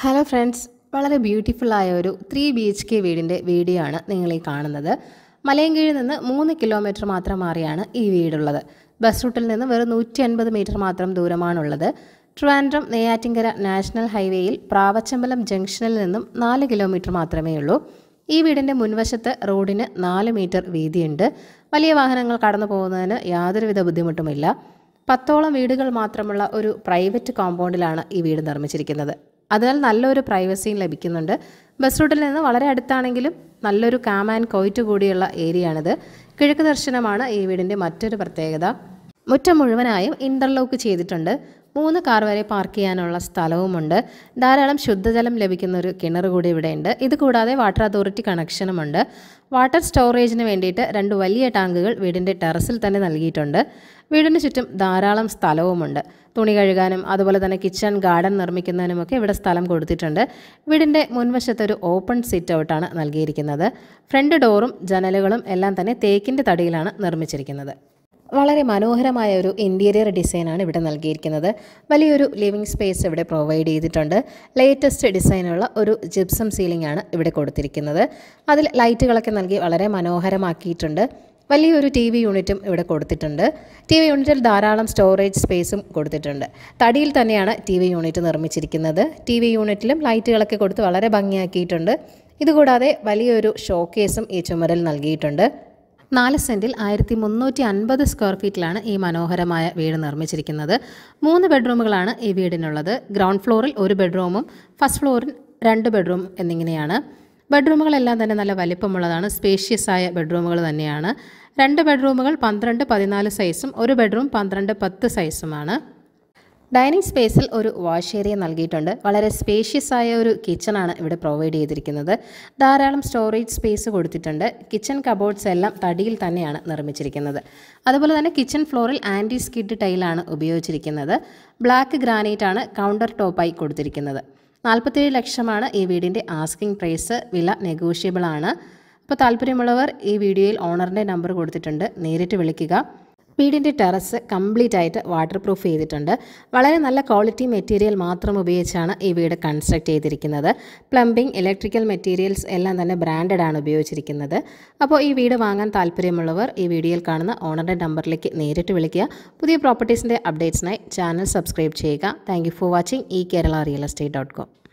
hello friends വളരെ beautiful ആയ ഒരു ത്രീ ബി എച്ച് കെ വീടിൻ്റെ വീഡിയോ ആണ് നിങ്ങൾ ഈ കാണുന്നത് മലയൻകീഴിൽ നിന്ന് മൂന്ന് കിലോമീറ്റർ മാത്രം മാറിയാണ് ഈ വീടുള്ളത് ബസ് റൂട്ടിൽ നിന്ന് വെറും നൂറ്റി അൻപത് മീറ്റർ മാത്രം ദൂരമാണുള്ളത് ട്രിവാൻഡ്രം നെയ്യാറ്റിങ്കര നാഷണൽ ഹൈവേയിൽ പ്രാവച്ചമ്പലം ജംഗ്ഷനിൽ നിന്നും നാല് കിലോമീറ്റർ മാത്രമേ ഉള്ളൂ ഈ വീടിൻ്റെ മുൻവശത്ത് റോഡിന് നാല് മീറ്റർ വീതിയുണ്ട് വലിയ വാഹനങ്ങൾ കടന്നു പോകുന്നതിന് യാതൊരുവിധ ബുദ്ധിമുട്ടുമില്ല പത്തോളം വീടുകൾ മാത്രമുള്ള ഒരു പ്രൈവറ്റ് കോമ്പൗണ്ടിലാണ് ഈ വീട് നിർമ്മിച്ചിരിക്കുന്നത് അതിനാൽ നല്ലൊരു പ്രൈവസിയും ലഭിക്കുന്നുണ്ട് ബസ് റൂട്ടിൽ നിന്ന് വളരെ അടുത്താണെങ്കിലും നല്ലൊരു കാം ആൻഡ് കൊയ്റ്റ് കൂടിയുള്ള ഏരിയയാണിത് കിഴക്ക് ദർശനമാണ് ഈ വീടിൻ്റെ മറ്റൊരു പ്രത്യേകത മുറ്റം മുഴുവനായും ഇൻ്റർലോക്ക് ചെയ്തിട്ടുണ്ട് മൂന്ന് കാർ വരെ പാർക്ക് ചെയ്യാനുള്ള സ്ഥലവുമുണ്ട് ധാരാളം ശുദ്ധജലം ലഭിക്കുന്ന ഒരു കിണർ കൂടി ഇവിടെയുണ്ട് ഇത് കൂടാതെ വാട്ടർ അതോറിറ്റി കണക്ഷനുമുണ്ട് വാട്ടർ സ്റ്റോറേജിന് വേണ്ടിയിട്ട് രണ്ട് വലിയ ടാങ്കുകൾ വീടിൻ്റെ ടെറസിൽ തന്നെ നൽകിയിട്ടുണ്ട് വീടിന് ചുറ്റും ധാരാളം സ്ഥലവുമുണ്ട് തുണി കഴുകാനും അതുപോലെ തന്നെ കിച്ചൺ ഗാർഡൻ നിർമ്മിക്കുന്നതിനുമൊക്കെ ഇവിടെ സ്ഥലം കൊടുത്തിട്ടുണ്ട് വീടിൻ്റെ മുൻവശത്ത് ഒരു ഓപ്പൺ സിറ്റ് ഔട്ടാണ് നൽകിയിരിക്കുന്നത് ഫ്രണ്ട് ഡോറും ജനലുകളും എല്ലാം തന്നെ തേക്കിൻ്റെ തടിയിലാണ് നിർമ്മിച്ചിരിക്കുന്നത് വളരെ മനോഹരമായ ഒരു ഇൻറ്റീരിയർ ഡിസൈനാണ് ഇവിടെ നൽകിയിരിക്കുന്നത് വലിയൊരു ലിവിങ് സ്പേസ് ഇവിടെ പ്രൊവൈഡ് ചെയ്തിട്ടുണ്ട് ലേറ്റസ്റ്റ് ഡിസൈനുള്ള ഒരു ജിപ്സം സീലിംഗ് ആണ് ഇവിടെ കൊടുത്തിരിക്കുന്നത് അതിൽ ലൈറ്റുകളൊക്കെ നൽകി വളരെ മനോഹരമാക്കിയിട്ടുണ്ട് വലിയൊരു ടി വി യൂണിറ്റും ഇവിടെ കൊടുത്തിട്ടുണ്ട് ടി വി യൂണിറ്റിൽ ധാരാളം സ്റ്റോറേജ് സ്പേസും കൊടുത്തിട്ടുണ്ട് തടിയിൽ തന്നെയാണ് ടി വി യൂണിറ്റ് നിർമ്മിച്ചിരിക്കുന്നത് ടി വി യൂണിറ്റിലും ലൈറ്റുകളൊക്കെ കൊടുത്ത് വളരെ ഭംഗിയാക്കിയിട്ടുണ്ട് ഇതുകൂടാതെ വലിയൊരു ഷോക്കേസും ഈ ചുമരിൽ നൽകിയിട്ടുണ്ട് നാല് സെൻറ്റിൽ ആയിരത്തി മുന്നൂറ്റി അൻപത് സ്ക്വയർ ഫീറ്റിലാണ് ഈ മനോഹരമായ വീട് നിർമ്മിച്ചിരിക്കുന്നത് മൂന്ന് ബെഡ്റൂമുകളാണ് ഈ വീടിനുള്ളത് ഗ്രൗണ്ട് ഫ്ലോറിൽ ഒരു ബെഡ്റൂമും ഫസ്റ്റ് ഫ്ലോറിൽ രണ്ട് ബെഡ്റൂം എന്നിങ്ങനെയാണ് ബെഡ്റൂമുകളെല്ലാം തന്നെ നല്ല വലിപ്പമുള്ളതാണ് സ്പേഷ്യസ് ആയ ബെഡ്റൂമുകൾ തന്നെയാണ് രണ്ട് ബെഡ്റൂമുകൾ പന്ത്രണ്ട് പതിനാല് സൈസും ഒരു ബെഡ്റൂം പന്ത്രണ്ട് പത്ത് സൈസുമാണ് ഡൈനിങ് സ്പേസിൽ ഒരു വാഷ് ഏരിയ നൽകിയിട്ടുണ്ട് വളരെ സ്പേഷ്യസ് ആയ ഒരു കിച്ചണാണ് ഇവിടെ പ്രൊവൈഡ് ചെയ്തിരിക്കുന്നത് ധാരാളം സ്റ്റോറേജ് സ്പേസ് കൊടുത്തിട്ടുണ്ട് കിച്ചൺ കബോർഡ്സ് എല്ലാം തടിയിൽ തന്നെയാണ് നിർമ്മിച്ചിരിക്കുന്നത് അതുപോലെ തന്നെ കിച്ചൺ ഫ്ലോറിൽ ആൻറ്റി സ്കിഡ് ടൈലാണ് ഉപയോഗിച്ചിരിക്കുന്നത് ബ്ലാക്ക് ഗ്രാനൈറ്റ് ആണ് കൗണ്ടർ ടോപ്പായി കൊടുത്തിരിക്കുന്നത് നാൽപ്പത്തേഴ് ലക്ഷമാണ് ഈ വീടിൻ്റെ ആസ്കിംഗ് പ്രൈസ് വില നെഗോഷ്യബിൾ ആണ് അപ്പോൾ താല്പര്യമുള്ളവർ ഈ വീഡിയോയിൽ ഓണറിൻ്റെ നമ്പർ കൊടുത്തിട്ടുണ്ട് നേരിട്ട് വിളിക്കുക വീടിൻ്റെ ടെറസ് കംപ്ലീറ്റ് ആയിട്ട് വാട്ടർ പ്രൂഫ് ചെയ്തിട്ടുണ്ട് വളരെ നല്ല ക്വാളിറ്റി മെറ്റീരിയൽ മാത്രം ഉപയോഗിച്ചാണ് ഈ വീട് കൺസ്ട്രക്ട് ചെയ്തിരിക്കുന്നത് പ്ലംബിംഗ് ഇലക്ട്രിക്കൽ മെറ്റീരിയൽസ് എല്ലാം തന്നെ ബ്രാൻഡഡ് ആണ് ഉപയോഗിച്ചിരിക്കുന്നത് അപ്പോൾ ഈ വീട് വാങ്ങാൻ താല്പര്യമുള്ളവർ ഈ വീഡിയോയിൽ കാണുന്ന ഓണറിൻ്റെ നമ്പറിലേക്ക് നേരിട്ട് വിളിക്കുക പുതിയ പ്രോപ്പർട്ടീസിൻ്റെ അപ്ഡേറ്റ്സിനായി ചാനൽ സബ്സ്ക്രൈബ് ചെയ്യുക താങ്ക് ഫോർ വാച്ചിങ് ഈ Kerala real estate dot com